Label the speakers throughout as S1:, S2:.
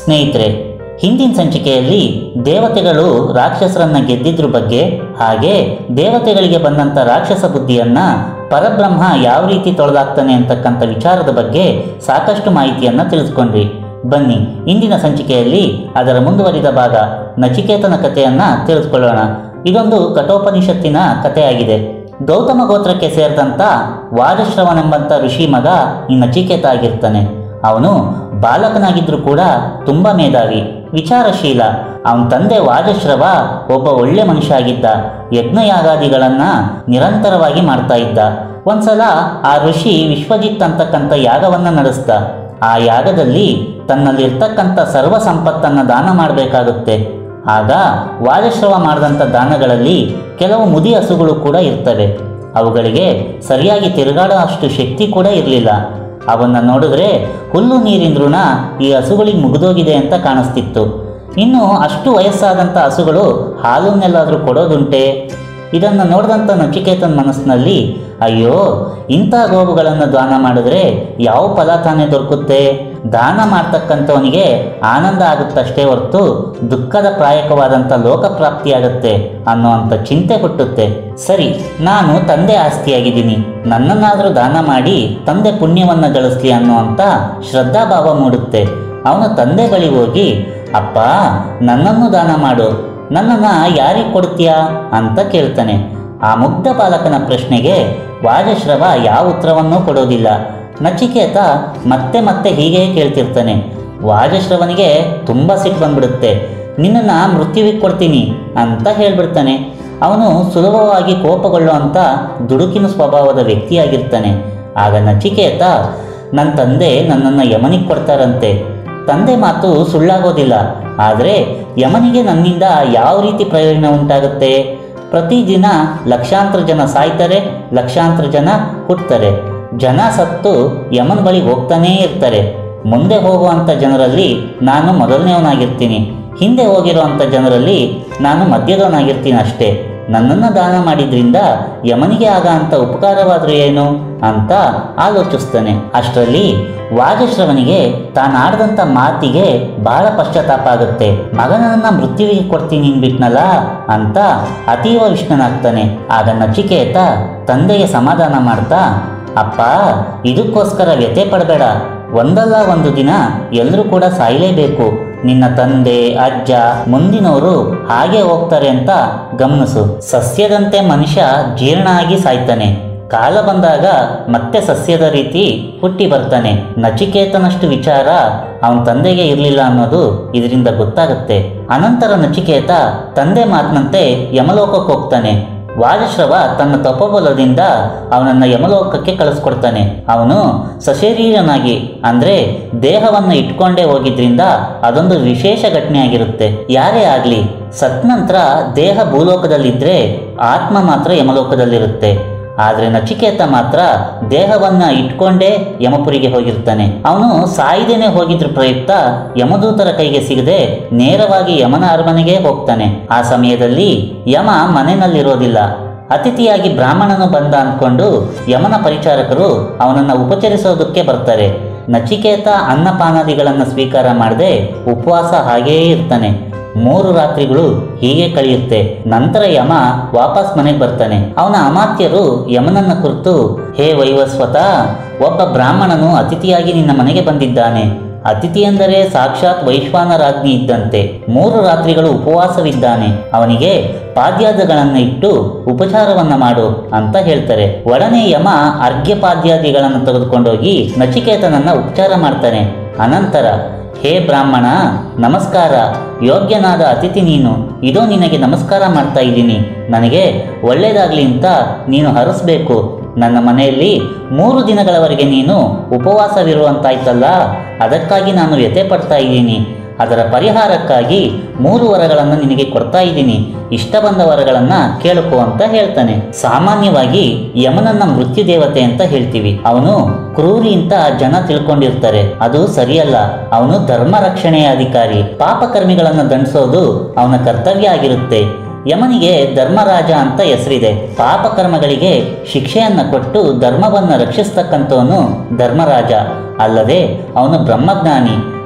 S1: ಸ್ನೇಹಿತರೆ ಹಿಂದಿನ ಸಂಚಿಕೆಯಲ್ಲಿ ದೇವತೆಗಳು ರಾಕ್ಷಸರನ್ನ ಗೆದ್ದಿದ್ರ ಬಗ್ಗೆ ಹಾಗೆ ದೇವತೆಗಳಿಗೆ ಬಂದಂಥ ರಾಕ್ಷಸ ಬುದ್ಧಿಯನ್ನ ಪರಬ್ರಹ್ಮ ಯಾವ ರೀತಿ ತೊಳೆದಾಗ್ತಾನೆ ಅಂತಕ್ಕಂಥ ವಿಚಾರದ ಬಗ್ಗೆ ಸಾಕಷ್ಟು ಮಾಹಿತಿಯನ್ನ ತಿಳಿಸ್ಕೊಂಡ್ರಿ ಬನ್ನಿ ಇಂದಿನ ಸಂಚಿಕೆಯಲ್ಲಿ ಅದರ ಮುಂದುವರಿದ ಭಾಗ ನಚಿಕೇತನ ಕಥೆಯನ್ನ ತಿಳಿದುಕೊಳ್ಳೋಣ ಇದೊಂದು ಕಠೋಪನಿಷತ್ತಿನ ಕಥೆಯಾಗಿದೆ ಗೌತಮ ಗೋತ್ರಕ್ಕೆ ಸೇರಿದಂಥ ವಾಜಶ್ರವನೆಂಬಂಥ ಋಷಿ ಮಗ ಈ ನಚಿಕೇತ ಆಗಿರ್ತಾನೆ ಅವನು ಬಾಲಕನಾಗಿದ್ರೂ ಕೂಡ ತುಂಬ ಮೇಧಾವಿ ವಿಚಾರಶೀಲ ಅವನ ತಂದೆ ವಾಜಶ್ರವ ಒಬ್ಬ ಒಳ್ಳೆ ಮನುಷ್ಯ ಆಗಿದ್ದ ಯಜ್ಞಯಾಗಾದಿಗಳನ್ನ ನಿರಂತರವಾಗಿ ಮಾಡ್ತಾ ಇದ್ದ ಒಂದ್ಸಲ ಆ ಋಷಿ ವಿಶ್ವಜಿತ್ ಅಂತಕ್ಕಂಥ ಯಾಗವನ್ನ ನಡೆಸ್ದ ಆ ಯಾಗದಲ್ಲಿ ತನ್ನಲ್ಲಿರ್ತಕ್ಕಂಥ ಸರ್ವ ಸಂಪತ್ತನ್ನು ದಾನ ಮಾಡಬೇಕಾಗುತ್ತೆ ಆಗ ವಾಜಶ್ರವ ಮಾಡಿದಂಥ ದಾನಗಳಲ್ಲಿ ಕೆಲವು ಮುದಿ ಹಸುಗಳು ಕೂಡ ಇರ್ತವೆ ಅವುಗಳಿಗೆ ಸರಿಯಾಗಿ ತಿರುಗಾಡೋ ಅಷ್ಟು ಶಕ್ತಿ ಕೂಡ ಇರಲಿಲ್ಲ ಅವನ್ನ ನೋಡಿದ್ರೆ ಹುಲ್ಲು ನೀರಿನ ಋಣ ಈ ಹಸುಗಳಿಗೆ ಮುಗಿದೋಗಿದೆ ಅಂತ ಕಾಣಿಸ್ತಿತ್ತು ಇನ್ನು ಅಷ್ಟು ವಯಸ್ಸಾದಂಥ ಹಸುಗಳು ಹಾಲನ್ನೆಲ್ಲಾದರೂ ಕೊಡೋದುಂಟೆ ಇದನ್ನು ನೋಡಿದಂಥ ನಚಿಕೇತನ ಮನಸ್ಸಿನಲ್ಲಿ ಅಯ್ಯೋ ಇಂಥ ಗೋವುಗಳನ್ನು ದಾನ ಮಾಡಿದ್ರೆ ಯಾವ ಫಲ ತಾನೇ ದೊರಕುತ್ತೆ ದಾನ ಮಾಡ್ತಕ್ಕಂಥವನಿಗೆ ಆನಂದ ಆಗುತ್ತಷ್ಟೇ ಹೊರತು ದುಃಖದ ಪ್ರಾಯಕವಾದಂಥ ಲೋಕಪ್ರಾಪ್ತಿಯಾಗತ್ತೆ ಅನ್ನುವಂಥ ಚಿಂತೆ ಹುಟ್ಟುತ್ತೆ ಸರಿ ನಾನು ತಂದೆ ಆಸ್ತಿಯಾಗಿದ್ದೀನಿ ನನ್ನನ್ನಾದರೂ ದಾನ ಮಾಡಿ ತಂದೆ ಪುಣ್ಯವನ್ನು ಗಳಿಸ್ಲಿ ಅನ್ನುವಂಥ ಶ್ರದ್ಧಾಭಾವ ಮೂಡುತ್ತೆ ಅವನು ತಂದೆ ಬಳಿ ಹೋಗಿ ಅಪ್ಪ ನನ್ನನ್ನು ದಾನ ಮಾಡು ನನ್ನನ್ನು ಯಾರಿಗೆ ಕೊಡ್ತೀಯಾ ಅಂತ ಕೇಳ್ತಾನೆ ಆ ಮುಗ್ಧ ಬಾಲಕನ ಪ್ರಶ್ನೆಗೆ ವಾಜಶ್ರವ ಯಾವ ಉತ್ತರವನ್ನೂ ಕೊಡೋದಿಲ್ಲ ನಚಿಕೇತ ಮತ್ತೆ ಮತ್ತೆ ಹೀಗೆ ಕೇಳ್ತಿರ್ತಾನೆ ವಾಜಶ್ರವನಿಗೆ ತುಂಬ ಸಿಟ್ಟು ಬಂದ್ಬಿಡುತ್ತೆ ನಿನ್ನನ್ನು ಮೃತ್ಯುವಿಗೆ ಕೊಡ್ತೀನಿ ಅಂತ ಹೇಳ್ಬಿಡ್ತಾನೆ ಅವನು ಸುಲಭವಾಗಿ ಕೋಪಗೊಳ್ಳುವಂಥ ದುಡುಕಿನ ಸ್ವಭಾವದ ವ್ಯಕ್ತಿಯಾಗಿರ್ತಾನೆ ಆಗ ನಚಿಕೇತ ನನ್ನ ತಂದೆ ನನ್ನನ್ನು ಯಮನಿಗೆ ಕೊಡ್ತಾರಂತೆ ತಂದೆ ಮಾತು ಸುಳ್ಳಾಗೋದಿಲ್ಲ ಆದರೆ ಯಮನಿಗೆ ನನ್ನಿಂದ ಯಾವ ರೀತಿ ಪ್ರಯೋಜನ ಉಂಟಾಗುತ್ತೆ ಪ್ರತಿದಿನ ಲಕ್ಷಾಂತರ ಜನ ಸಾಯ್ತಾರೆ ಲಕ್ಷಾಂತರ ಜನ ಹುಟ್ಟುತ್ತಾರೆ ಜನ ಸತ್ತು ಯಮನ ಬಳಿ ಹೋಗ್ತಾನೇ ಇರ್ತಾರೆ ಮುಂದೆ ಹೋಗುವಂಥ ಜನರಲ್ಲಿ ನಾನು ಮೊದಲನೇವನಾಗಿರ್ತೀನಿ ಹಿಂದೆ ಹೋಗಿರುವಂಥ ಜನರಲ್ಲಿ ನಾನು ಮಧ್ಯದವನಾಗಿರ್ತೀನಿ ಅಷ್ಟೇ ನನ್ನನ್ನು ದಾನ ಮಾಡಿದ್ರಿಂದ ಯಮನಿಗೆ ಆಗ ಅಂತ ಉಪಕಾರವಾದರೂ ಏನು ಅಂತ ಆಲೋಚಿಸ್ತಾನೆ ಅಷ್ಟರಲ್ಲಿ ವಾಜಶ್ರವನಿಗೆ ತಾನಾಡ್ದಂಥ ಮಾತಿಗೆ ಬಹಳ ಪಶ್ಚಾತ್ತಾಪ ಆಗುತ್ತೆ ಮಗನನ್ನ ಮೃತ್ಯುವಿಗೆ ಕೊಡ್ತೀನಿ ಅಂದ್ಬಿಟ್ನಲ್ಲ ಅಂತ ಅತೀವ ವಿಷ್ಣನಾಗ್ತಾನೆ ಆಗ ನಚಿಕೇತ ತಂದೆಗೆ ಸಮಾಧಾನ ಮಾಡ್ತಾ ಅಪ್ಪ ಇದಕ್ಕೋಸ್ಕರ ವ್ಯಥೆ ಪಡಬೇಡ ಒಂದಲ್ಲ ಒಂದು ದಿನ ಎಲ್ಲರೂ ಕೂಡ ಸಾಯಲೇಬೇಕು ನಿನ್ನ ತಂದೆ ಅಜ್ಜ ಮುಂದಿನವರು ಹಾಗೆ ಹೋಗ್ತಾರೆ ಅಂತ ಗಮನಿಸು ಸಸ್ಯದಂತೆ ಮನುಷ್ಯ ಜೀರ್ಣ ಆಗಿ ಸಾಯ್ತಾನೆ ಕಾಲ ಬಂದಾಗ ಮತ್ತೆ ಸಸ್ಯದ ರೀತಿ ಹುಟ್ಟಿ ಬರ್ತಾನೆ ನಚಿಕೇತನಷ್ಟು ವಿಚಾರ ಅವನ ತಂದೆಗೆ ಇರಲಿಲ್ಲ ಅನ್ನೋದು ಇದರಿಂದ ಗೊತ್ತಾಗುತ್ತೆ ಅನಂತರ ನಚಿಕೇತ ತಂದೆ ಮಾತಿನಂತೆ ಯಮಲೋಕಕ್ಕೆ ಹೋಗ್ತಾನೆ ವಾಜಶ್ರವ ತನ್ನ ತಪೋಬಲದಿಂದ ಅವನನ್ನು ಯಮಲೋಕಕ್ಕೆ ಕಳಿಸ್ಕೊಡ್ತಾನೆ ಅವನು ಸಶರೀರನಾಗಿ ಅಂದರೆ ದೇಹವನ್ನು ಇಟ್ಕೊಂಡೇ ಹೋಗಿದ್ರಿಂದ ಅದೊಂದು ವಿಶೇಷ ಘಟನೆ ಆಗಿರುತ್ತೆ ಯಾರೇ ಆಗಲಿ ಸತ್ ನಂತರ ದೇಹ ಭೂಲೋಕದಲ್ಲಿದ್ದರೆ ಆತ್ಮ ಮಾತ್ರ ಯಮಲೋಕದಲ್ಲಿರುತ್ತೆ ಆದರೆ ನಚಿಕೇತ ಮಾತ್ರ ದೇಹವನ್ನ ಇಟ್ಕೊಂಡೇ ಯಮಪುರಿಗೆ ಹೋಗಿರ್ತಾನೆ ಅವನು ಸಾಯ್ದೇನೆ ಹೋಗಿದ್ರ ಪ್ರಯುಕ್ತ ಯಮದೂತರ ಕೈಗೆ ಸಿಗದೆ ನೇರವಾಗಿ ಯಮನ ಅರಮನೆಗೆ ಹೋಗ್ತಾನೆ ಆ ಸಮಯದಲ್ಲಿ ಯಮ ಮನೆಯಲ್ಲಿರೋದಿಲ್ಲ ಅತಿಥಿಯಾಗಿ ಬ್ರಾಹ್ಮಣನು ಬಂದ ಅಂದ್ಕೊಂಡು ಯಮನ ಪರಿಚಾರಕರು ಅವನನ್ನು ಉಪಚರಿಸೋದಕ್ಕೆ ಬರ್ತಾರೆ ನಚಿಕೇತ ಅನ್ನಪಾನಾದಿಗಳನ್ನು ಸ್ವೀಕಾರ ಮಾಡದೆ ಉಪವಾಸ ಹಾಗೇ ಇರ್ತಾನೆ ಮೂರು ರಾತ್ರಿಗಳು ಹೀಗೆ ಕಳೆಯುತ್ತೆ ನಂತರ ಯಮ ವಾಪಸ್ ಮನೆಗೆ ಬರ್ತಾನೆ ಅವನ ಅಮಾತ್ಯರು ಯಮನನ್ನ ಕುರಿತು ಹೇ ವೈವಸ್ವತ ಒಬ್ಬ ಬ್ರಾಹ್ಮಣನು ಅತಿಥಿಯಾಗಿ ನಿನ್ನ ಮನೆಗೆ ಬಂದಿದ್ದಾನೆ ಅತಿಥಿ ಎಂದರೆ ಸಾಕ್ಷಾತ್ ವೈಶ್ವಾನರಾಜ್ಞಿ ಇದ್ದಂತೆ ಮೂರು ರಾತ್ರಿಗಳು ಉಪವಾಸವಿದ್ದಾನೆ ಅವನಿಗೆ ಪಾದ್ಯಾದಗಳನ್ನು ಇಟ್ಟು ಉಪಚಾರವನ್ನ ಮಾಡು ಅಂತ ಹೇಳ್ತಾರೆ ಒಡನೆ ಯಮ ಅರ್ಘ್ಯಪಾದ್ಯಾದಿಗಳನ್ನು ತೆಗೆದುಕೊಂಡೋಗಿ ನಚಿಕೇತನನ್ನ ಉಪಚಾರ ಮಾಡ್ತಾನೆ ಅನಂತರ ಹೇ ಬ್ರಾಹ್ಮಣ ನಮಸ್ಕಾರ ಯೋಗ್ಯನಾದ ಅತಿಥಿ ನೀನು ಇದೋ ನಿನಗೆ ನಮಸ್ಕಾರ ಮಾಡ್ತಾ ಇದ್ದೀನಿ ನನಗೆ ಒಳ್ಳೆಯದಾಗಲಿ ಅಂತ ನೀನು ಹರಿಸ್ಬೇಕು ನನ್ನ ಮನೆಯಲ್ಲಿ ಮೂರು ದಿನಗಳವರೆಗೆ ನೀನು ಉಪವಾಸವಿರುವಂತಾಯ್ತಲ್ಲ ಅದಕ್ಕಾಗಿ ನಾನು ವ್ಯಥೆ ಪಡ್ತಾ ಇದ್ದೀನಿ ಅದರ ಪರಿಹಾರಕ್ಕಾಗಿ ಮೂರು ವರಗಳನ್ನು ನಿನಗೆ ಕೊಡ್ತಾ ಇದ್ದೀನಿ ಇಷ್ಟ ಬಂದ ವರಗಳನ್ನು ಕೇಳ್ಕೊ ಅಂತ ಹೇಳ್ತಾನೆ ಸಾಮಾನ್ಯವಾಗಿ ಯಮನನ್ನ ಮೃತ್ಯು ದೇವತೆ ಅಂತ ಹೇಳ್ತೀವಿ ಅವನು ಕ್ರೂರಿ ಅಂತ ಜನ ತಿಳ್ಕೊಂಡಿರ್ತಾರೆ ಅದು ಸರಿಯಲ್ಲ ಅವನು ಧರ್ಮ ರಕ್ಷಣೆಯ ಅಧಿಕಾರಿ ಪಾಪಕರ್ಮಿಗಳನ್ನು ದಂಡಿಸೋದು ಅವನ ಕರ್ತವ್ಯ ಆಗಿರುತ್ತೆ ಯಮನಿಗೆ ಧರ್ಮರಾಜ ಅಂತ ಹೆಸರಿದೆ ಪಾಪಕರ್ಮಗಳಿಗೆ ಶಿಕ್ಷೆಯನ್ನ ಕೊಟ್ಟು ಧರ್ಮವನ್ನು ರಕ್ಷಿಸ್ತಕ್ಕಂಥವನು ಧರ್ಮರಾಜ ಅಲ್ಲದೆ ಅವನು ಬ್ರಹ್ಮಜ್ಞಾನಿ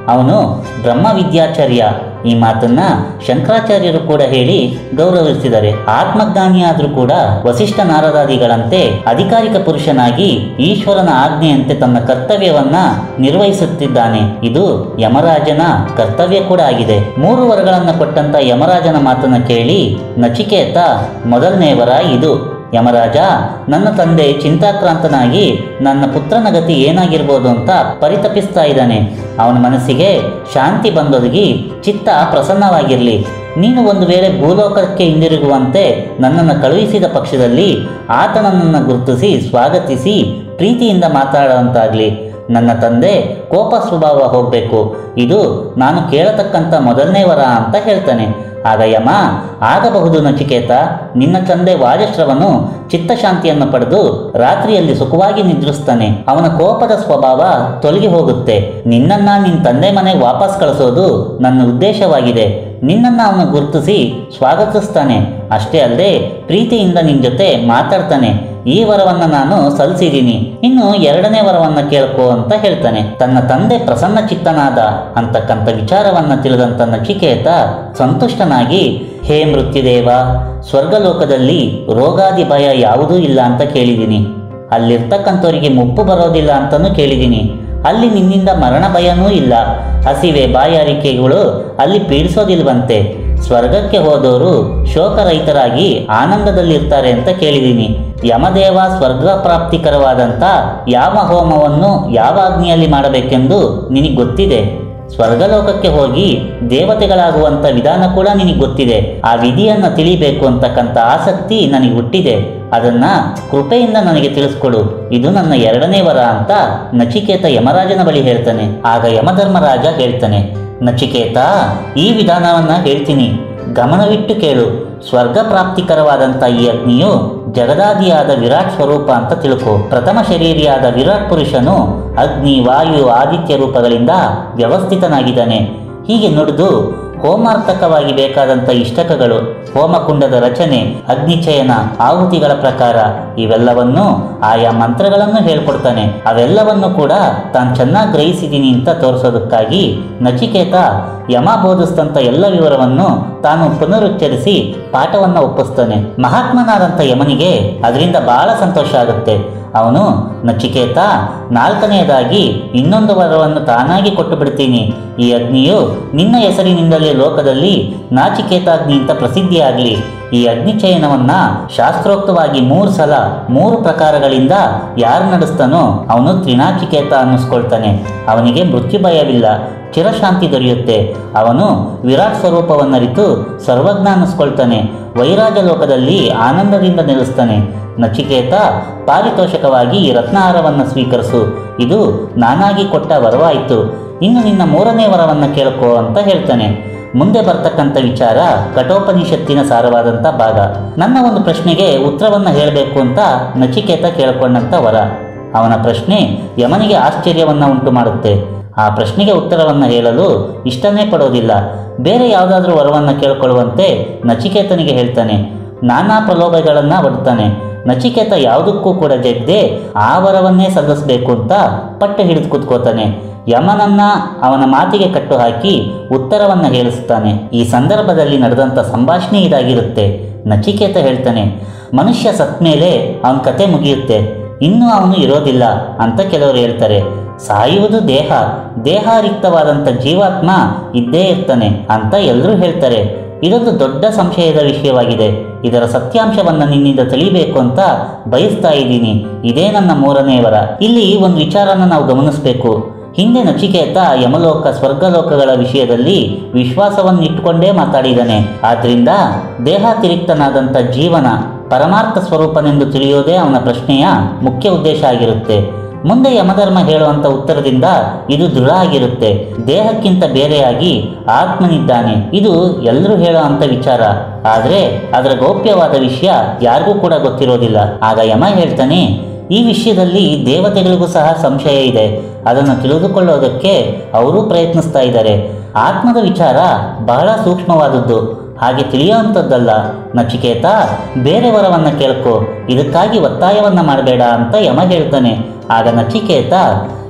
S1: ಅವನು ಬ್ರಹ್ಮ ವಿದ್ಯಾಚಾರ್ಯ ಈ ಮಾತನ್ನ ಶಂಕರಾಚಾರ್ಯರು ಕೂಡ ಹೇಳಿ ಗೌರವಿಸಿದ್ದಾರೆ ಆತ್ಮಜ್ಞಾನಿಯಾದ್ರೂ ಕೂಡ ವಸಿಷ್ಠ ನಾರದಾದಿಗಳಂತೆ ಅಧಿಕಾರಿಕ ಪುರುಷನಾಗಿ ಈಶ್ವರನ ಆಜ್ಞೆಯಂತೆ ತನ್ನ ಕರ್ತವ್ಯವನ್ನ ನಿರ್ವಹಿಸುತ್ತಿದ್ದಾನೆ ಇದು ಯಮರಾಜನ ಕರ್ತವ್ಯ ಕೂಡ ಆಗಿದೆ ಮೂರು ವರಗಳನ್ನ ಕೊಟ್ಟಂತ ಯಮರಾಜನ ಮಾತನ್ನ ಕೇಳಿ ನಚಿಕೇತ ಮೊದಲನೇ ವರ ಇದು ಯಮರಾಜ ನನ್ನ ತಂದೆ ಚಿಂತಾಕ್ರಾಂತನಾಗಿ ನನ್ನ ಪುತ್ರನ ಗತಿ ಏನಾಗಿರ್ಬೋದು ಅಂತ ಪರಿತಪಿಸ್ತಾ ಇದ್ದಾನೆ ಅವನ ಮನಸ್ಸಿಗೆ ಶಾಂತಿ ಬಂದೊದಗಿ ಚಿತ್ತ ಪ್ರಸನ್ನವಾಗಿರಲಿ ನೀನು ಒಂದು ವೇಳೆ ಭೂಲೋಕಕ್ಕೆ ಹಿಂದಿರುಗುವಂತೆ ನನ್ನನ್ನು ಕಳುಹಿಸಿದ ಪಕ್ಷದಲ್ಲಿ ಆತ ನನ್ನನ್ನು ಗುರುತಿಸಿ ಸ್ವಾಗತಿಸಿ ಪ್ರೀತಿಯಿಂದ ಮಾತಾಡುವಂತಾಗಲಿ ನನ್ನ ತಂದೆ ಕೋಪ ಸ್ವಭಾವ ಹೋಗಬೇಕು ಇದು ನಾನು ಕೇಳತಕ್ಕಂಥ ಮೊದಲನೇ ವರ ಅಂತ ಹೇಳ್ತಾನೆ ಆಗ ಯಮ ಆಗಬಹುದು ನಚಿಕೇತ ನಿನ್ನ ತಂದೆ ವಾಜಶ್ರವನು ಚಿತ್ತಶಾಂತಿಯನ್ನು ಪಡೆದು ರಾತ್ರಿಯಲ್ಲಿ ಸುಖವಾಗಿ ನಿದ್ರಿಸ್ತಾನೆ ಅವನ ಕೋಪದ ಸ್ವಭಾವ ತೊಲಗಿ ಹೋಗುತ್ತೆ ನಿನ್ನನ್ನ ನಿನ್ನ ತಂದೆ ಮನೆಗೆ ವಾಪಸ್ ಕಳಿಸೋದು ನನ್ನ ಉದ್ದೇಶವಾಗಿದೆ ನಿನ್ನನ್ನು ಅವನು ಗುರುತಿಸಿ ಸ್ವಾಗತಿಸ್ತಾನೆ ಅಷ್ಟೇ ಅಲ್ಲದೆ ಪ್ರೀತಿಯಿಂದ ನಿನ್ನ ಜೊತೆ ಮಾತಾಡ್ತಾನೆ ಈ ವರವನ್ನ ನಾನು ಸಲ್ಲಿಸಿದ್ದೀನಿ ಇನ್ನು ಎರಡನೇ ವರವನ್ನ ಕೇಳ್ಕೋ ಅಂತ ಹೇಳ್ತಾನೆ ತನ್ನ ತಂದೆ ಪ್ರಸನ್ನ ಚಿತ್ತನಾದ ಅಂತಕ್ಕಂಥ ವಿಚಾರವನ್ನ ತಿಳಿದಂತ ನಚಿಕೇತ ಸಂತುಷ್ಟನಾಗಿ ಹೇ ಮೃತ್ಯುದೇವ ಸ್ವರ್ಗಲೋಕದಲ್ಲಿ ರೋಗಾದಿ ಭಯ ಯಾವುದೂ ಇಲ್ಲ ಅಂತ ಕೇಳಿದ್ದೀನಿ ಅಲ್ಲಿರ್ತಕ್ಕಂಥವರಿಗೆ ಮುಪ್ಪು ಬರೋದಿಲ್ಲ ಅಂತಲೂ ಕೇಳಿದ್ದೀನಿ ಅಲ್ಲಿ ನಿನ್ನಿಂದ ಮರಣ ಭಯನೂ ಇಲ್ಲ ಹಸಿವೆ ಬಾಯಾರಿಕೆಗಳು ಅಲ್ಲಿ ಪೀಡಿಸೋದಿಲ್ವಂತೆ ಸ್ವರ್ಗಕ್ಕೆ ಹೋದವರು ಶೋಕರಹಿತರಾಗಿ ಆನಂದದಲ್ಲಿರ್ತಾರೆ ಅಂತ ಕೇಳಿದ್ದೀನಿ ಯಮದೇವ ಸ್ವರ್ಗ ಪ್ರಾಪ್ತಿಕರವಾದಂಥ ಯಾವ ಹೋಮವನ್ನು ಯಾವ ಅಗ್ನಿಯಲ್ಲಿ ಮಾಡಬೇಕೆಂದು ನಿನಗೆ ಗೊತ್ತಿದೆ ಸ್ವರ್ಗಲೋಕಕ್ಕೆ ಹೋಗಿ ದೇವತೆಗಳಾಗುವಂಥ ವಿಧಾನ ಕೂಡ ನಿನಗೆ ಗೊತ್ತಿದೆ ಆ ವಿಧಿಯನ್ನು ತಿಳಿಬೇಕು ಅಂತಕ್ಕಂಥ ಆಸಕ್ತಿ ನನಗೆ ಹುಟ್ಟಿದೆ ಅದನ್ನ ಕೃಪೆಯಿಂದ ನನಗೆ ತಿಳಿಸ್ಕೊಡು ಇದು ನನ್ನ ಎರಡನೇ ವರ ಅಂತ ನಚಿಕೇತ ಯಮರಾಜನ ಬಳಿ ಹೇಳ್ತಾನೆ ಆಗ ಯಮಧರ್ಮರಾಜ ಹೇಳ್ತಾನೆ ನಚಿಕೇತ ಈ ವಿಧಾನವನ್ನ ಹೇಳ್ತೀನಿ ಗಮನವಿಟ್ಟು ಕೇಳು ಸ್ವರ್ಗ ಪ್ರಾಪ್ತಿಕರವಾದಂಥ ಈ ಅಗ್ನಿಯು ಜಗದಾದಿಯಾದ ವಿರಾಟ್ ಸ್ವರೂಪ ಅಂತ ತಿಳ್ಕೊ ಪ್ರಥಮ ಶರೀರಿಯಾದ ವಿರಾಟ್ ಪುರುಷನು ಅಗ್ನಿ ವಾಯು ಆದಿತ್ಯ ರೂಪಗಳಿಂದ ವ್ಯವಸ್ಥಿತನಾಗಿದ್ದಾನೆ ಹೀಗೆ ನುಡಿದು ಹೋಮಾರ್ಥಕವಾಗಿ ಬೇಕಾದಂಥ ಇಷ್ಟಕಗಳು ಹೋಮಕುಂಡದ ರಚನೆ ಅಗ್ನಿಚಯನ ಆಹುತಿಗಳ ಪ್ರಕಾರ ಇವೆಲ್ಲವನ್ನು ಆಯಾ ಮಂತ್ರಗಳನ್ನು ಹೇಳ್ಕೊಡ್ತಾನೆ ಅವೆಲ್ಲವನ್ನು ಕೂಡ ತಾನು ಚೆನ್ನಾಗಿ ಗ್ರಹಿಸಿದ್ದೀನಿ ಅಂತ ತೋರಿಸೋದಕ್ಕಾಗಿ ನಚಿಕೇತ ಯಮ ಬೋಧಿಸಿದಂಥ ಎಲ್ಲ ವಿವರವನ್ನು ತಾನು ಪುನರುಚ್ಚರಿಸಿ ಪಾಠವನ್ನು ಒಪ್ಪಿಸ್ತಾನೆ ಮಹಾತ್ಮನಾದಂಥ ಯಮನಿಗೆ ಅದರಿಂದ ಬಹಳ ಸಂತೋಷ ಆಗುತ್ತೆ ಅವನು ನಚಿಕೇತ ನಾಲ್ಕನೆಯದಾಗಿ ಇನ್ನೊಂದು ವರವನ್ನು ತಾನಾಗಿ ಕೊಟ್ಟು ಬಿಡ್ತೀನಿ ಈ ಅಗ್ನಿಯು ನಿನ್ನ ಹೆಸರಿನಿಂದಲೇ ಲೋಕದಲ್ಲಿ ನಾಚಿಕೇತಾಗ್ನಿ ಅಂತ ಪ್ರಸಿದ್ಧಿಯಾಗಲಿ ಈ ಅಗ್ನಿಚಯನವನ್ನ ಶಾಸ್ತ್ರೋಕ್ತವಾಗಿ ಮೂರು ಸಲ ಮೂರು ಪ್ರಕಾರಗಳಿಂದ ಯಾರು ನಡೆಸ್ತಾನೋ ಅವನು ತ್ರಿನಾಚಿಕೇತ ಅನ್ನಿಸ್ಕೊಳ್ತಾನೆ ಅವನಿಗೆ ಮೃತ್ಯು ಭಯವಿಲ್ಲ ಚಿರಶಾಂತಿ ದೊರೆಯುತ್ತೆ ಅವನು ವಿರಾಟ್ ಸ್ವರೂಪವನ್ನರಿತು ಸರ್ವಜ್ಞ ಅನ್ನಿಸ್ಕೊಳ್ತಾನೆ ವೈರಾಜ ಲೋಕದಲ್ಲಿ ಆನಂದದಿಂದ ನೆಲೆಸ್ತಾನೆ ನಚಿಕೇತ ಪಾರಿತೋಷಕವಾಗಿ ಈ ರತ್ನಹಾರವನ್ನು ಸ್ವೀಕರಿಸು ಇದು ನಾನಾಗಿ ಕೊಟ್ಟ ವರವಾಯಿತು ಇನ್ನು ನಿನ್ನ ಮೂರನೇ ವರವನ್ನು ಕೇಳ್ಕೋ ಅಂತ ಹೇಳ್ತಾನೆ ಮುಂದೆ ಬರ್ತಕ್ಕಂಥ ವಿಚಾರ ಕಠೋಪನಿಷತ್ತಿನ ಸಾರವಾದಂಥ ಭಾಗ ನನ್ನ ಒಂದು ಪ್ರಶ್ನೆಗೆ ಉತ್ತರವನ್ನು ಹೇಳಬೇಕು ಅಂತ ನಚಿಕೇತ ಕೇಳ್ಕೊಂಡಂಥ ವರ ಅವನ ಪ್ರಶ್ನೆ ಯಮನಿಗೆ ಆಶ್ಚರ್ಯವನ್ನು ಉಂಟು ಮಾಡುತ್ತೆ ಆ ಪ್ರಶ್ನೆಗೆ ಉತ್ತರವನ್ನು ಹೇಳಲು ಇಷ್ಟನೇ ಪಡೋದಿಲ್ಲ ಬೇರೆ ಯಾವುದಾದ್ರೂ ವರವನ್ನು ಕೇಳ್ಕೊಳ್ಳುವಂತೆ ನಚಿಕೇತನಿಗೆ ಹೇಳ್ತಾನೆ ನಾನಾ ಪ್ರಲೋಭಗಳನ್ನು ಒಡ್ತಾನೆ ನಚಿಕೇತ ಯಾವುದಕ್ಕೂ ಕೂಡ ಜಗ್ದೆ ಆ ವರವನ್ನೇ ಸಲ್ಲಿಸಬೇಕು ಅಂತ ಪಟ್ಟು ಹಿಡಿದು ಕೂತ್ಕೋತಾನೆ ಯಮನನ್ನ ಅವನ ಮಾತಿಗೆ ಕಟ್ಟು ಹಾಕಿ ಉತ್ತರವನ್ನು ಹೇಳಿಸ್ತಾನೆ ಈ ಸಂದರ್ಭದಲ್ಲಿ ನಡೆದಂಥ ಸಂಭಾಷಣೆ ಇದಾಗಿರುತ್ತೆ ನಚಿಕೇತ ಹೇಳ್ತಾನೆ ಮನುಷ್ಯ ಸತ್ ಮೇಲೆ ಅವನ ಕತೆ ಮುಗಿಯುತ್ತೆ ಇನ್ನೂ ಅವನು ಇರೋದಿಲ್ಲ ಅಂತ ಕೆಲವರು ಹೇಳ್ತಾರೆ ಸಾಯುವುದು ದೇಹ ದೇಹಾರಿಕ್ತವಾದಂಥ ಜೀವಾತ್ಮ ಇದ್ದೇ ಇರ್ತಾನೆ ಅಂತ ಎಲ್ಲರೂ ಹೇಳ್ತಾರೆ ಇದೊಂದು ದೊಡ್ಡ ಸಂಶಯದ ವಿಷಯವಾಗಿದೆ ಇದರ ಸತ್ಯಾಂಶವನ್ನು ನಿನ್ನಿಂದ ತಿಳಿಬೇಕು ಅಂತ ಬಯಸ್ತಾ ಇದ್ದೀನಿ ಇದೇ ನನ್ನ ಮೂರನೇ ವರ ಇಲ್ಲಿ ಒಂದು ವಿಚಾರನ ನಾವು ಗಮನಿಸಬೇಕು ಹಿಂದೆ ನಚಿಕೇತ ಯಮಲೋಕ ಸ್ವರ್ಗಲೋಕಗಳ ವಿಷಯದಲ್ಲಿ ವಿಶ್ವಾಸವನ್ನು ಇಟ್ಟುಕೊಂಡೇ ಮಾತಾಡಿದ್ದಾನೆ ಆದ್ರಿಂದ ದೇಹಾತಿರಿಕ್ತನಾದಂಥ ಜೀವನ ಪರಮಾರ್ಥ ಸ್ವರೂಪನೆಂದು ತಿಳಿಯೋದೇ ಅವನ ಪ್ರಶ್ನೆಯ ಮುಖ್ಯ ಉದ್ದೇಶ ಆಗಿರುತ್ತೆ ಮುಂದೆ ಯಮಧರ್ಮ ಹೇಳುವಂಥ ಉತ್ತರದಿಂದ ಇದು ದೃಢ ಆಗಿರುತ್ತೆ ದೇಹಕ್ಕಿಂತ ಬೇರೆಯಾಗಿ ಆತ್ಮನಿದ್ದಾನೆ ಇದು ಎಲ್ಲರೂ ಹೇಳೋ ಅಂಥ ವಿಚಾರ ಆದರೆ ಅದರ ಗೌಪ್ಯವಾದ ವಿಷಯ ಯಾರಿಗೂ ಕೂಡ ಗೊತ್ತಿರೋದಿಲ್ಲ ಆಗ ಯಮ ಹೇಳ್ತಾನೆ ಈ ವಿಷಯದಲ್ಲಿ ದೇವತೆಗಳಿಗೂ ಸಹ ಸಂಶಯ ಇದೆ ಅದನ್ನು ತಿಳಿದುಕೊಳ್ಳೋದಕ್ಕೆ ಅವರೂ ಪ್ರಯತ್ನಿಸ್ತಾ ಇದ್ದಾರೆ ಆತ್ಮದ ವಿಚಾರ ಬಹಳ ಸೂಕ್ಷ್ಮವಾದದ್ದು ಹಾಗೆ ತಿಳಿಯುವಂಥದ್ದಲ್ಲ ನಚಿಕೇತ ಬೇರೆ ವರವನ್ನ ಕೇಳ್ಕೊ ಇದಕ್ಕಾಗಿ ಒತ್ತಾಯವನ್ನ ಮಾಡಬೇಡ ಅಂತ ಯಮ ಹೇಳ್ತಾನೆ ಆಗ ನಚಿಕೇತ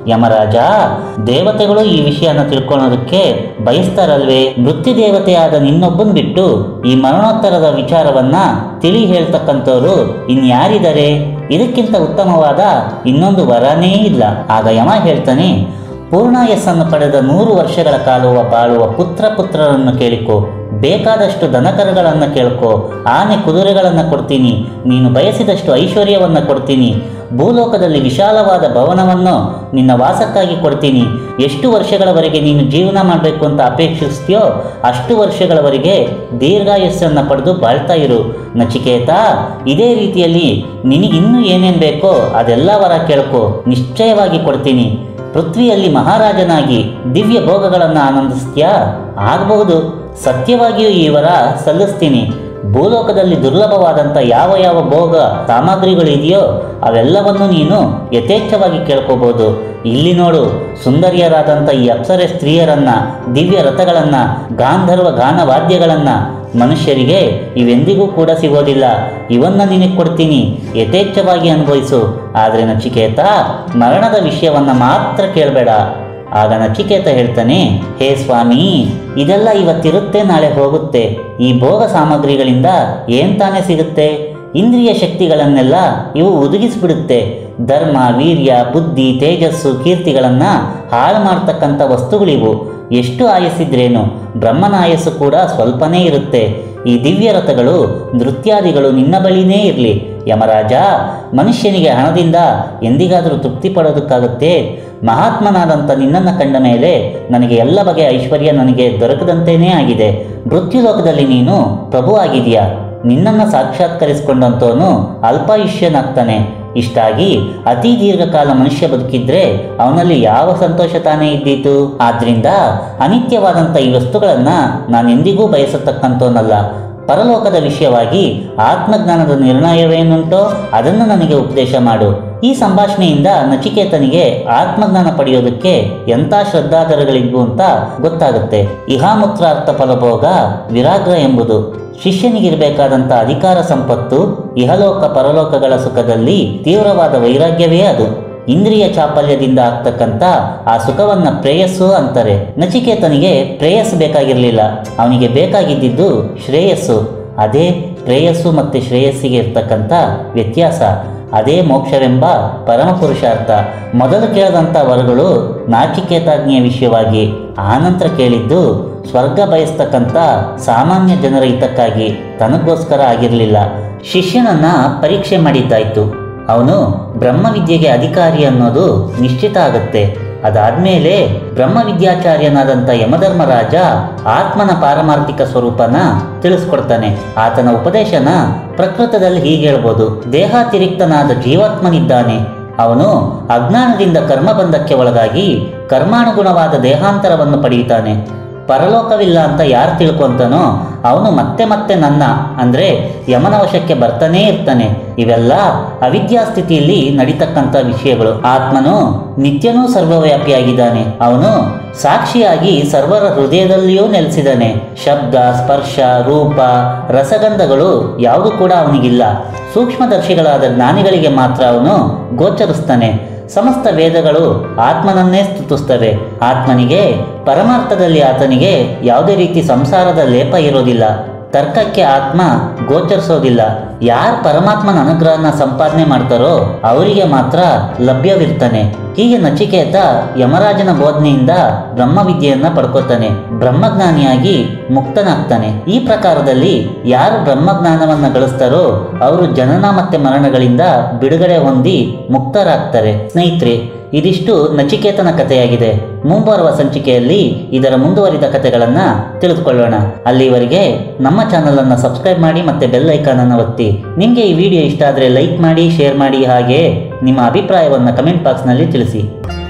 S1: ಯಮರಾಜ ದೇವತೆಗಳು ಈ ವಿಷಯನ ತಿಳ್ಕೊಳ್ಳೋದಕ್ಕೆ ಬಯಸ್ತಾರಲ್ವೇ ಮೃತ್ಯು ದೇವತೆಯಾದ ನಿನ್ನೊಬ್ಬನ್ ಬಿಟ್ಟು ಈ ಮರಣೋತ್ತರದ ವಿಚಾರವನ್ನ ತಿಳಿ ಹೇಳ್ತಕ್ಕಂಥವ್ರು ಇನ್ಯಾರಿದ್ದಾರೆ ಇದಕ್ಕಿಂತ ಉತ್ತಮವಾದ ಇನ್ನೊಂದು ವರನೇ ಇಲ್ಲ ಆಗ ಯಮ ಹೇಳ್ತಾನೆ ಪೂರ್ಣಾಯಸ್ಸನ್ನು ಪಡೆದ ನೂರು ವರ್ಷಗಳ ಕಾಲುವ ಬಾಳುವ ಪುತ್ರ ಪುತ್ರರನ್ನು ಕೇಳಿಕೊ ಬೇಕಾದಷ್ಟು ದನಕರುಗಳನ್ನು ಕೇಳ್ಕೊ ಆನೆ ಕುದುರೆಗಳನ್ನು ಕೊಡ್ತೀನಿ ನೀನು ಬಯಸಿದಷ್ಟು ಐಶ್ವರ್ಯವನ್ನು ಕೊಡ್ತೀನಿ ಭೂಲೋಕದಲ್ಲಿ ವಿಶಾಲವಾದ ಭವನವನ್ನು ನಿನ್ನ ವಾಸಕ್ಕಾಗಿ ಕೊಡ್ತೀನಿ ಎಷ್ಟು ವರ್ಷಗಳವರೆಗೆ ನೀನು ಜೀವನ ಮಾಡಬೇಕು ಅಂತ ಅಪೇಕ್ಷಿಸ್ತೀಯೋ ಅಷ್ಟು ವರ್ಷಗಳವರೆಗೆ ದೀರ್ಘಾಯಸ್ಸನ್ನು ಪಡೆದು ಬಾಳ್ತಾ ಇರು ನಚಿಕೇತ ಇದೇ ರೀತಿಯಲ್ಲಿ ನಿನಗಿನ್ನೂ ಏನೇನು ಬೇಕೋ ಅದೆಲ್ಲ ವರ ಕೇಳ್ಕೊ ನಿಶ್ಚಯವಾಗಿ ಕೊಡ್ತೀನಿ ಪೃಥ್ವಿಯಲ್ಲಿ ಮಹಾರಾಜನಾಗಿ ದಿವ್ಯ ಭೋಗಗಳನ್ನು ಆನಂದಿಸ್ತೀಯಾ ಆಗಬಹುದು ಸತ್ಯವಾಗಿಯೂ ಈ ವರ ಸಲ್ಲಿಸ್ತೀನಿ ಭೂಲೋಕದಲ್ಲಿ ದುರ್ಲಭವಾದಂಥ ಯಾವ ಯಾವ ಭೋಗ ಸಾಮಗ್ರಿಗಳಿದೆಯೋ ಅವೆಲ್ಲವನ್ನು ನೀನು ಯಥೇಚ್ಛವಾಗಿ ಕೇಳ್ಕೋಬಹುದು ಇಲ್ಲಿ ನೋಡು ಸುಂದರಿಯರಾದಂಥ ಈ ಅಪ್ಸರೆ ಸ್ತ್ರೀಯರನ್ನ ದಿವ್ಯ ರಥಗಳನ್ನ ಗಾಂಧರ್ವ ಗಾನ ವಾದ್ಯಗಳನ್ನ ಮನುಷ್ಯರಿಗೆ ಇವೆಂದಿಗೂ ಕೂಡ ಸಿಗೋದಿಲ್ಲ ಇವನ್ನ ನಿನಗೆ ಕೊಡ್ತೀನಿ ಯಥೇಚ್ಛವಾಗಿ ಅನುಭವಿಸು ಆದರೆ ನಚಿಕೇತ ಮರಣದ ವಿಷಯವನ್ನ ಮಾತ್ರ ಕೇಳಬೇಡ ಆಗ ನಚಿಕೇತ ಹೇಳ್ತಾನೆ ಹೇ ಸ್ವಾಮಿ ಇದೆಲ್ಲ ಇವತ್ತಿರುತ್ತೆ ನಾಳೆ ಹೋಗುತ್ತೆ ಈ ಭೋಗ ಸಾಮಗ್ರಿಗಳಿಂದ ಏನ್ ತಾನೇ ಸಿಗುತ್ತೆ ಇಂದ್ರಿಯ ಶಕ್ತಿಗಳನ್ನೆಲ್ಲ ಇವು ಒದಗಿಸ್ಬಿಡುತ್ತೆ ಧರ್ಮ ವೀರ್ಯ ಬುದ್ಧಿ ತೇಜಸ್ಸು ಕೀರ್ತಿಗಳನ್ನ ಹಾಳು ಮಾಡ್ತಕ್ಕಂಥ ವಸ್ತುಗಳಿವು ಎಷ್ಟು ಆಯಸ್ಸಿದ್ರೇನು ಬ್ರಹ್ಮನ ಆಯಸ್ಸು ಕೂಡ ಸ್ವಲ್ಪನೇ ಇರುತ್ತೆ ಈ ದಿವ್ಯ ರಥಗಳು ನೃತ್ಯಾದಿಗಳು ನಿನ್ನ ಬಳಿನೇ ಇರಲಿ ಯಮರಾಜ ಮನುಷ್ಯನಿಗೆ ಹಣದಿಂದ ಎಂದಿಗಾದರೂ ತೃಪ್ತಿ ಪಡೋದಕ್ಕಾಗುತ್ತೆ ಮಹಾತ್ಮನಾದಂಥ ನಿನ್ನನ್ನು ಕಂಡ ಮೇಲೆ ನನಗೆ ಎಲ್ಲ ಬಗೆಯ ಐಶ್ವರ್ಯ ನನಗೆ ದೊರಕದಂತೆಯೇ ಆಗಿದೆ ಮೃತ್ಯುಲೋಕದಲ್ಲಿ ನೀನು ಪ್ರಭು ಆಗಿದೆಯಾ ನಿನ್ನನ್ನು ಸಾಕ್ಷಾತ್ಕರಿಸಿಕೊಂಡಂತವನು ಅಲ್ಪಾಯುಷ್ಯನಾಗ್ತಾನೆ ಇಷ್ಟಾಗಿ ಅತಿ ದೀರ್ಘಕಾಲ ಮನುಷ್ಯ ಬದುಕಿದ್ರೆ ಅವನಲ್ಲಿ ಯಾವ ಸಂತೋಷ ತಾನೇ ಇದ್ದೀತು ಆದ್ರಿಂದ ಅನಿತ್ಯವಾದಂಥ ಈ ವಸ್ತುಗಳನ್ನ ನಾನೆಂದಿಗೂ ಬಯಸತಕ್ಕಂಥವನಲ್ಲ ಪರಲೋಕದ ವಿಷಯವಾಗಿ ಆತ್ಮಜ್ಞಾನದ ನಿರ್ಣಯವೇನುಂಟೋ ಅದನ್ನು ನನಗೆ ಉಪದೇಶ ಮಾಡು ಈ ಸಂಭಾಷಣೆಯಿಂದ ನಚಿಕೇತನಿಗೆ ಆತ್ಮಜ್ಞಾನ ಪಡೆಯೋದಕ್ಕೆ ಎಂಥ ಶ್ರದ್ಧಾಧರಗಳಿದ್ವು ಅಂತ ಗೊತ್ತಾಗುತ್ತೆ ಇಹಾಮೂತ್ರಾರ್ಥ ಫಲಭೋಗ ವಿರಾಗ್ರ ಎಂಬುದು ಶಿಷ್ಯನಿಗಿರಬೇಕಾದಂಥ ಅಧಿಕಾರ ಸಂಪತ್ತು ಇಹಲೋಕ ಪರಲೋಕಗಳ ಸುಖದಲ್ಲಿ ತೀವ್ರವಾದ ವೈರಾಗ್ಯವೇ ಅದು ಇಂದ್ರಿಯ ಚಾಪಲ್ಯದಿಂದ ಆಗ್ತಕ್ಕಂಥ ಆ ಸುಖವನ್ನ ಪ್ರೇಯಸ್ಸು ಅಂತಾರೆ ನಚಿಕೇತನಿಗೆ ಪ್ರೇಯಸ್ಸು ಬೇಕಾಗಿರಲಿಲ್ಲ ಅವನಿಗೆ ಬೇಕಾಗಿದ್ದಿದ್ದು ಶ್ರೇಯಸ್ಸು ಅದೇ ಪ್ರೇಯಸ್ಸು ಮತ್ತು ಶ್ರೇಯಸ್ಸಿಗೆ ಇರ್ತಕ್ಕಂಥ ವ್ಯತ್ಯಾಸ ಅದೇ ಮೋಕ್ಷವೆಂಬ ಪರಮ ಪುರುಷಾರ್ಥ ಮೊದಲು ಕೇಳಿದಂಥ ವರಗಳು ನಾಚಿಕೇತಾಜ್ಞೆಯ ವಿಷಯವಾಗಿ ಆನಂತರ ಕೇಳಿದ್ದು ಸ್ವರ್ಗ ಬಯಸ್ತಕ್ಕಂಥ ಸಾಮಾನ್ಯ ಜನರ ಹಿತಕ್ಕಾಗಿ ತನಗೋಸ್ಕರ ಆಗಿರಲಿಲ್ಲ ಶಿಷ್ಯನನ್ನ ಪರೀಕ್ಷೆ ಮಾಡಿದ್ದಾಯ್ತು ಅವನು ಬ್ರಹ್ಮವಿದ್ಯೆಗೆ ಅಧಿಕಾರಿ ಅನ್ನೋದು ನಿಶ್ಚಿತ ಆಗುತ್ತೆ ಅದಾದ್ಮೇಲೆ ಬ್ರಹ್ಮವಿದ್ಯಾಚಾರ್ಯನಾದಂಥ ಯಮಧರ್ಮರಾಜ ಆತ್ಮನ ಪಾರಮಾರ್ಥಿಕ ಸ್ವರೂಪನ ತಿಳಿಸ್ಕೊಡ್ತಾನೆ ಆತನ ಉಪದೇಶನ ಪ್ರಕೃತದಲ್ಲಿ ಹೀಗೆ ಹೇಳ್ಬೋದು ದೇಹಾತಿರಿಕ್ತನಾದ ಜೀವಾತ್ಮನಿದ್ದಾನೆ ಅವನು ಅಜ್ಞಾನದಿಂದ ಕರ್ಮಬಂಧಕ್ಕೆ ಒಳಗಾಗಿ ಕರ್ಮಾನುಗುಣವಾದ ದೇಹಾಂತರವನ್ನು ಪಡೆಯುತ್ತಾನೆ ಪರಲೋಕವಿಲ್ಲ ಅಂತ ಯಾರು ತಿಳ್ಕೊಂತಾನೋ ಅವನು ಮತ್ತೆ ಮತ್ತೆ ನನ್ನ ಅಂದ್ರೆ ಯಮನ ವಶಕ್ಕೆ ಬರ್ತಾನೇ ಇರ್ತಾನೆ ಇವೆಲ್ಲ ಅವಿದ್ಯಾ ಸ್ಥಿತಿಯಲ್ಲಿ ನಡೀತಕ್ಕಂಥ ವಿಷಯಗಳು ಆತ್ಮನು ನಿತ್ಯನೂ ಸರ್ವವ್ಯಾಪಿಯಾಗಿದ್ದಾನೆ ಅವನು ಸಾಕ್ಷಿಯಾಗಿ ಸರ್ವರ ಹೃದಯದಲ್ಲಿಯೂ ನೆಲೆಸಿದ್ದಾನೆ ಶಬ್ದ ಸ್ಪರ್ಶ ರೂಪ ರಸಗಂಧಗಳು ಯಾವುದು ಕೂಡ ಅವನಿಗಿಲ್ಲ ಸೂಕ್ಷ್ಮದರ್ಶಿಗಳಾದ ಜ್ಞಾನಿಗಳಿಗೆ ಮಾತ್ರ ಅವನು ಗೋಚರಿಸ್ತಾನೆ ಸಮಸ್ತ ವೇದಗಳು ಆತ್ಮನನ್ನೇ ಸ್ತುತಿಸ್ತವೆ ಆತ್ಮನಿಗೆ ಪರಮಾರ್ಥದಲ್ಲಿ ಆತನಿಗೆ ಯಾವುದೇ ರೀತಿ ಸಂಸಾರದ ಲೇಪ ಇರೋದಿಲ್ಲ ತರ್ಕಕ್ಕೆ ಆತ್ಮ ಗೋಚರಿಸೋದಿಲ್ಲ ಯಾರು ಪರಮಾತ್ಮನ ಅನುಗ್ರಹನ ಸಂಪಾದನೆ ಮಾಡ್ತಾರೋ ಅವರಿಗೆ ಮಾತ್ರ ಲಭ್ಯವಿರ್ತಾನೆ ಹೀಗೆ ನಚಿಕೇತ ಯಮರಾಜನ ಬೋಧನೆಯಿಂದ ಬ್ರಹ್ಮವಿದ್ಯೆಯನ್ನ ಪಡ್ಕೋತಾನೆ ಬ್ರಹ್ಮಜ್ಞಾನಿಯಾಗಿ ಮುಕ್ತನಾಗ್ತಾನೆ ಈ ಪ್ರಕಾರದಲ್ಲಿ ಯಾರು ಬ್ರಹ್ಮಜ್ಞಾನವನ್ನ ಗಳಿಸ್ತಾರೋ ಅವರು ಜನನ ಮತ್ತೆ ಮರಣಗಳಿಂದ ಬಿಡುಗಡೆ ಹೊಂದಿ ಮುಕ್ತರಾಗ್ತಾರೆ ಸ್ನೇಹಿತರೆ ಇದಿಷ್ಟು ನಚಿಕೇತನ ಕಥೆಯಾಗಿದೆ ಮುಂಬರುವ ಸಂಚಿಕೆಯಲ್ಲಿ ಇದರ ಮುಂದುವರಿದ ಕಥೆಗಳನ್ನು ತಿಳಿದುಕೊಳ್ಳೋಣ ಅಲ್ಲಿವರೆಗೆ ನಮ್ಮ ಚಾನಲನ್ನು ಸಬ್ಸ್ಕ್ರೈಬ್ ಮಾಡಿ ಮತ್ತೆ ಬೆಲ್ ಐಕಾನನ್ನು ಒತ್ತಿ ನಿಮಗೆ ಈ ವಿಡಿಯೋ ಇಷ್ಟ ಆದರೆ ಲೈಕ್ ಮಾಡಿ ಶೇರ್ ಮಾಡಿ ಹಾಗೆ ನಿಮ್ಮ ಅಭಿಪ್ರಾಯವನ್ನು ಕಮೆಂಟ್ ಬಾಕ್ಸ್ನಲ್ಲಿ ತಿಳಿಸಿ